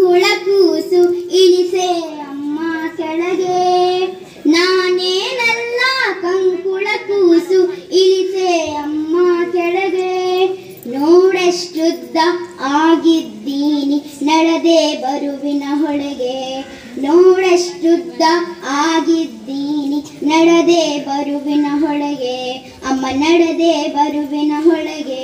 ಕಂಕುಳ ಕೂಸು ಇಳಿಸೆ ಅಮ್ಮ ಕೆಳಗೆ ನಾನೇನಲ್ಲ ಕಂಕುಳ ಕೂಸು ಇಳಿಸೆ ಅಮ್ಮ ಕೆಳಗೆ ನೋಡೆಷ್ಟುದ್ದ ಆಗಿದ್ದೀನಿ ನಡೆದೆ ಬರುವಿನ ಹೊಳೆಗೆ ನೋಡೆಷ್ಟುದ್ದ ಆಗಿದ್ದೀನಿ ನಡೆದೆ ಬರುವಿನ ಹೊಳೆಗೆ ಅಮ್ಮ ನಡೆದೆ ಬರುವಿನ ಹೊಳೆಗೆ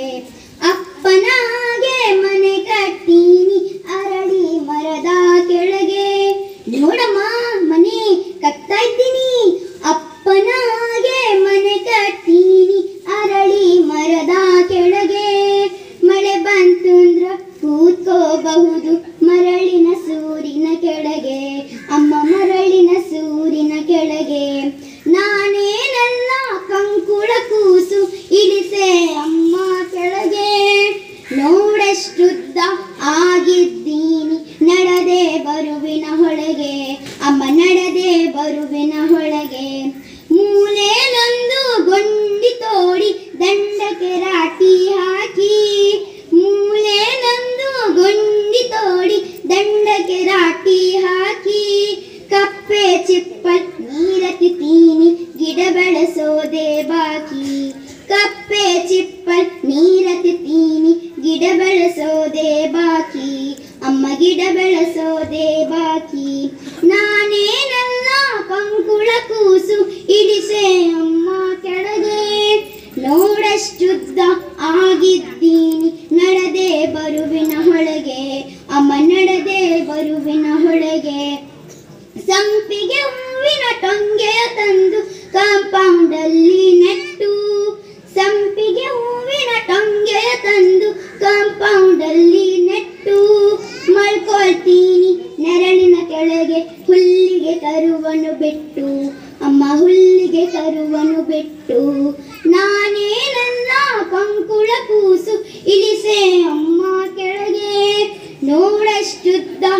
ಅಪ್ಪನಾಗೆ ಮನೆ ಕಟ್ಟೀನಿ ಅರಳಿ ಮರದ ಕೆಳಗೆ ನೋಡಮ್ಮ ಮನೆ ಕಟ್ತಾ ಇದ್ದೀನಿ ಅಪ್ಪನಾಗೆ ಮನೆ ಕಟ್ಟೀನಿ ಅರಳಿ ಮರದ ಕೆಳಗೆ ಮಳೆ ಬಂತು ಅಂದ್ರ ಕೂತ್ಕೋಬಹುದು ಮರಳಿನ ಸೂರಿನ ಕೆಳಗೆ ಅಮ್ಮ ಮರಳಿನ ಸೂರಿನ ಕೆಳಗೆ ನಾನೇನಲ್ಲ ಕಂಕುಳ ಕೂಸು ಇಳಿಸೆ ಅಮ್ಮ ಕೆಳಗೆ ನೋಡೆಷ್ಟುದ್ದ ಆಗಿದ್ದೀನಿ ನಡೆದೆ ಬರುವಿನ ಹೊಳೆಗೆ ಅಮ್ಮ ನಡೆದೆ ಬರುವಿನ ಹೊಳೆಗೆ ಮೂಲೆಯಲ್ಲೊಂದು ಗೊಂಡಿ ತೋಡಿ ದಂಡಕ್ಕೆ ರಾಟಿ ಹಾಕಿ ಮೂಲೆಯಲ್ಲೊಂದು ಗೊಂಡಿ ತೋಡಿ ದಂಡಕ್ಕೆ ರಾಟಿ ಹಾಕಿ ಕಪ್ಪೆ ಚಿಪ್ಪಲ್ ನೀರತಿತೀನಿ ಗಿಡ ಬೆಳೆಸೋದೆ ಬಾಕಿ ಕಪ್ಪೆ ಚಿಪ್ಪಲ್ ನೀರತಿತೀನಿ ಗಿಡ ಬೆಳೆಸೋದೆ ಬಾಕಿ ಅಮ್ಮ ಗಿಡ ಬೆಳೆಸೋದೆ ಬಾಕಿ ನಾನೇನಲ್ಲ ಕಂಕುಳ ಕೂಸು ಇಳಿಸೆ ಅಮ್ಮ ಕೆಳಗೆ ನೋಡಷ್ಟುದ್ದ ಆಗಿದ್ದೀನಿ ನಡೆದೆ ಬರುವಿನ ಹೊಳೆಗೆ ಅಮ್ಮ ನಡೆದೆ ಬರುವಿನ ಹೊಳೆಗೆ ಸಂಪಿಗೆ ಹೂವಿನ ಟೊಂಗೆಯ ತಂದು ಕಾಂಪೌಂಡ್ ಅಲ್ಲಿ ನೆಟ್ಟು ಸಂಪಿಗೆ ಹೂವಿನ ಟೊಂಗೆಯ ತಂದು ಕಾಂಪೌಂಡ್ ಅಲ್ಲಿ ನೆಟ್ಟು ಮಲ್ಕೊಳ್ತೀನಿ ನೆರಳಿನ ಕೆಳಗೆ ಹುಲ್ಲಿಗೆ ಕರುವನು ಬಿಟ್ಟು ಅಮ್ಮ ಹುಲ್ಲಿಗೆ ಕರುವನು ಬಿಟ್ಟು ನಾನೇನಲ್ಲ ಕಂಕುಳ ಕೂಸು ಇಳಿಸೆ ಅಮ್ಮ ಕೆಳಗೆ ನೋಡಷ್ಟುದ್ದ